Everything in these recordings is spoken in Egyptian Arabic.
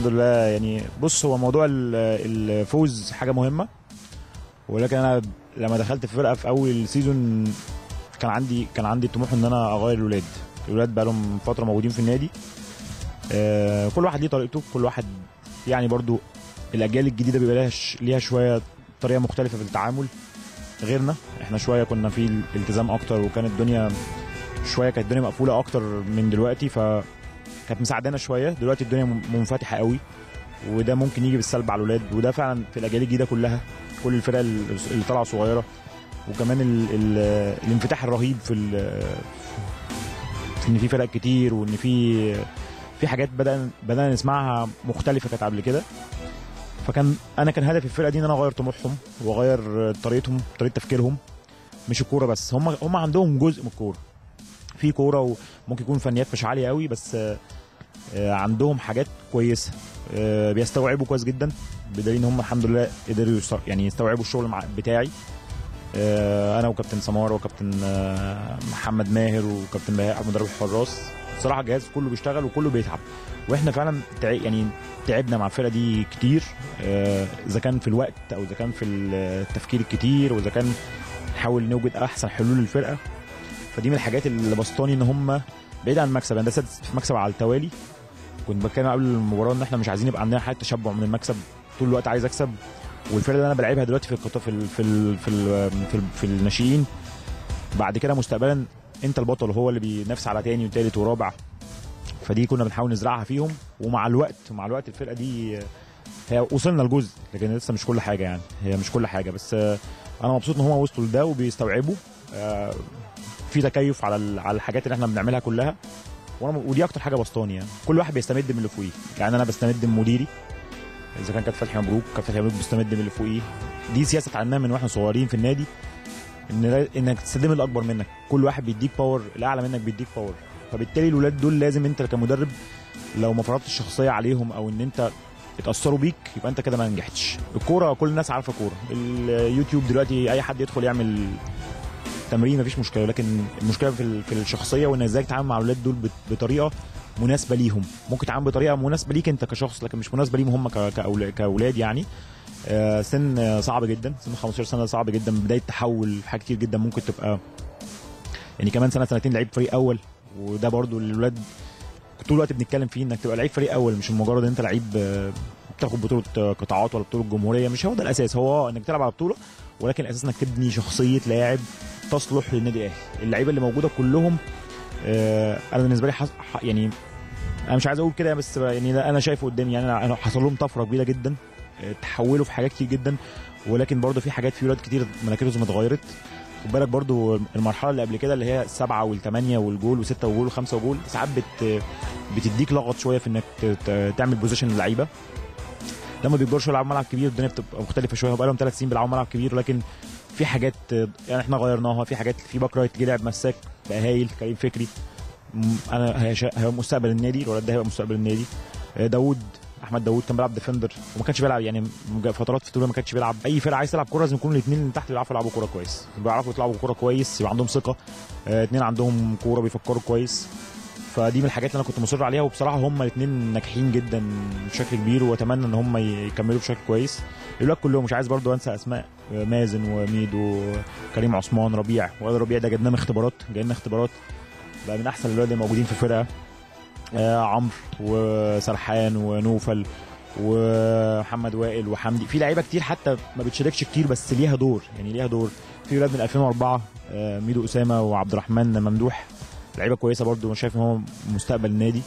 الحمد لله يعني بص هو موضوع ال- الفوز حاجه مهمه ولكن انا لما دخلت في فرقه في اول سيزون كان عندي كان عندي طموح ان انا اغير الولاد الولاد بقى لهم فتره موجودين في النادي آه، كل واحد ليه طريقته كل واحد يعني برضو الاجيال الجديده بيبقى لها ش- ليها شويه طريقه مختلفه في التعامل غيرنا احنا شويه كنا في الالتزام اكتر وكانت الدنيا شويه كانت الدنيا مقفوله اكتر من دلوقتي ف كانت مساعدانا شويه دلوقتي الدنيا م- منفتحه قوي وده ممكن يجي بالسلب على الاولاد وده فعلا في الاجيال الجديده كلها كل الفرق ال- اللي طالعه صغيره وكمان ال ال الانفتاح الرهيب في ال- في ان في فرق كتير وان في في حاجات بدأنا بدأنا نسمعها مختلفه كانت قبل كده فكان انا كان هدفي في الفرقه دي ان انا اغير طموحهم واغير طريقتهم طريقه تفكيرهم مش الكوره بس هم هم عندهم جزء من الكوره في كوره وممكن يكون فنيات مش عاليه قوي بس آه، آه، عندهم حاجات كويسه آه، بيستوعبوا كويس جدا بدليل ان هم الحمد لله قدروا يست- يعني يستوعبوا الشغل مع بتاعي آه، انا وكابتن سماره وكابتن آه، محمد ماهر وكابتن بهاء مدرب الحراس بصراحه الجهاز كله بيشتغل وكله بيتعب واحنا فعلا تع... يعني تعبنا مع الفرقه دي كتير آه، اذا كان في الوقت او اذا كان في التفكير الكتير واذا كان نحاول نوجد احسن حلول للفرقه فدي من الحاجات اللي بسطاني ان هم بعيد عن المكسب انا ده سادس مكسب على التوالي كنت بتكلم قبل المباراه ان احنا مش عايزين يبقى عندنا حاله تشبع من المكسب طول الوقت عايز اكسب والفرقه اللي انا بلعبها دلوقتي في القطاع في ال في ال في ال في, ال في الناشئين بعد كده مستقبلا انت البطل هو اللي بينافس على تاني وتالت ورابع فدي كنا بنحاول نزرعها فيهم ومع الوقت مع الوقت الفرقه دي آه، هي وصلنا لجزء لكن لسه مش كل حاجه يعني هي مش كل حاجه بس آه، انا مبسوط ان هم وصلوا لده وبيستوعبوا آه، في تكيف على ال- على الحاجات اللي احنا بنعملها كلها وانا ودي اكتر حاجه بسطاني يعني كل واحد بيستمد من اللي فوقيه يعني انا بستمد من مديري اذا كان كابتن فتحي مبروك كابتن فتحي مبروك بيستمد من اللي فوقيه دي سياسه اتعلمناها من واحنا صغيرين في النادي ان لا- انك تستخدم اللي اكبر منك كل واحد بيديك باور الاعلى منك بيديك باور فبالتالي الولاد دول لازم انت كمدرب لو ما فرضتش الشخصيه عليهم او ان انت اتاثروا بيك يبقى انت كده ما نجحتش الكوره كل الناس عارفه كوره اليوتيوب دلوقتي اي حد يدخل يعمل تمرين مفيش مشكله لكن المشكله في ال- في الشخصيه وان ازاي تتعامل مع الاولاد دول بت- بطريقه مناسبه ليهم ممكن تتعامل بطريقه مناسبه ليك انت كشخص لكن مش مناسبه ليهم هم ك- كأولا- كاولاد يعني آه، سن آه، صعب جدا سن 15 سنه صعب جدا بدايه تحول في حاجات كتير جدا ممكن تبقى يعني كمان سنه سنتين لعيب فريق اول وده برضو الولاد طول الوقت بنتكلم فيه انك تبقى لعيب فريق اول مش مجرد انت لعيب آه، بتاخد بطوله آه، قطاعات ولا بطوله جمهوريه مش هو ده الاساس هو انك تلعب على بطوله ولكن الاساس انك تبني شخصيه لاعب تصلح للنادي الاهلي اللعيبه اللي موجوده كلهم آه، انا بالنسبه لي حص... ح- يعني انا مش عايز اقول كده بس يعني ده انا شايفه قدامي يعني انا أنا حصل لهم طفره كبيره جدا آه، تحولوا في حاجات كتير جدا ولكن برضه في حاجات في ولاد كتير مناكيرهم اتغيرت خد بالك برضو المرحله اللي قبل كده اللي هي السبعه والثمانيه والجول وسته وجول وخمسه وجول ساعات بت بتديك لغط شويه في انك ت- ت- تعمل بوزيشن للعيبه لما بيكبروا يلعبوا ملعب كبير الدنيا بتبقى مختلفه شويه بقى لهم ثلاث سنين بيلعبوا ملعب كبير لكن في حاجات يعني احنا غيرناها في حاجات في باك رايت جه لعب مساك بقى هايل كريم فكري م- انا هي شا- هي مستقبل النادي الولد ده هيبقى مستقبل النادي آه، داوود احمد داوود كان بيلعب ديفندر وما كانش بيلعب يعني مج- فترات في الطول ما كانش بيلعب اي فرقه عايز تلعب كوره لازم يكونوا الاثنين اللي تحت بيعرفوا يلعبوا كوره كويس بيعرفوا يلعبوا كوره كويس يبقى عندهم ثقه اثنين عندهم كوره بيفكروا كويس فدي من الحاجات اللي انا كنت مصر عليها وبصراحه هم الاثنين ناجحين جدا بشكل كبير واتمنى ان هم يكملوا بشكل كويس الولاد كلهم مش عايز برضو انسى اسماء آه، مازن وميدو كريم عثمان ربيع وائل ربيع ده جبناه من اختبارات جاي لنا اختبارات بقى من احسن الولاد اللي موجودين في الفرقه آه عمرو وسرحان ونوفل ومحمد وائل وحمدي في لعيبه كتير حتى ما بتشاركش كتير بس ليها دور يعني ليها دور في ولاد من 2004 آه ميدو اسامه وعبد الرحمن ممدوح لعيبه كويسه برضو انا شايف ان هو مستقبل النادي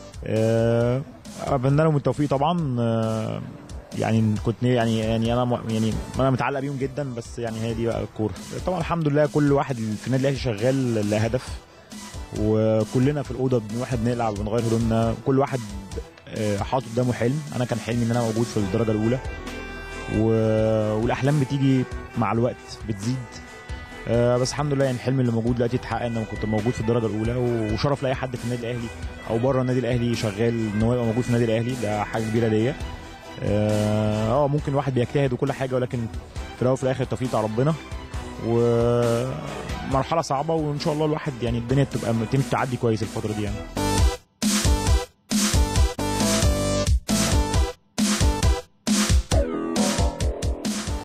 آه، اتمنى لهم التوفيق طبعا آه، يعني كنت يعني يعني انا م- يعني انا متعلق بيهم جدا بس يعني هي دي بقى الكوره طبعا الحمد لله كل واحد في النادي الاهلي شغال لهدف وكلنا في الاوضه بنروح بنلعب وبنغير هدومنا كل واحد آه، حاطط قدامه حلم انا كان حلمي ان انا موجود في الدرجه الاولى و... والاحلام بتيجي مع الوقت بتزيد آه، بس الحمد لله يعني الحلم اللي موجود دلوقتي اتحقق ان انا كنت موجود في الدرجه الاولى وشرف لاي حد في النادي الاهلي او بره النادي الاهلي شغال ان هو يبقى موجود في النادي الاهلي ده حاجه كبيره ليا اه آه، ممكن واحد بيجتهد وكل حاجه ولكن في الاول وفي الاخر التوفيق بتاع ربنا ومرحله صعبه وان شاء الله الواحد يعني الدنيا تبقى تم تعدي كويس الفتره دي يعني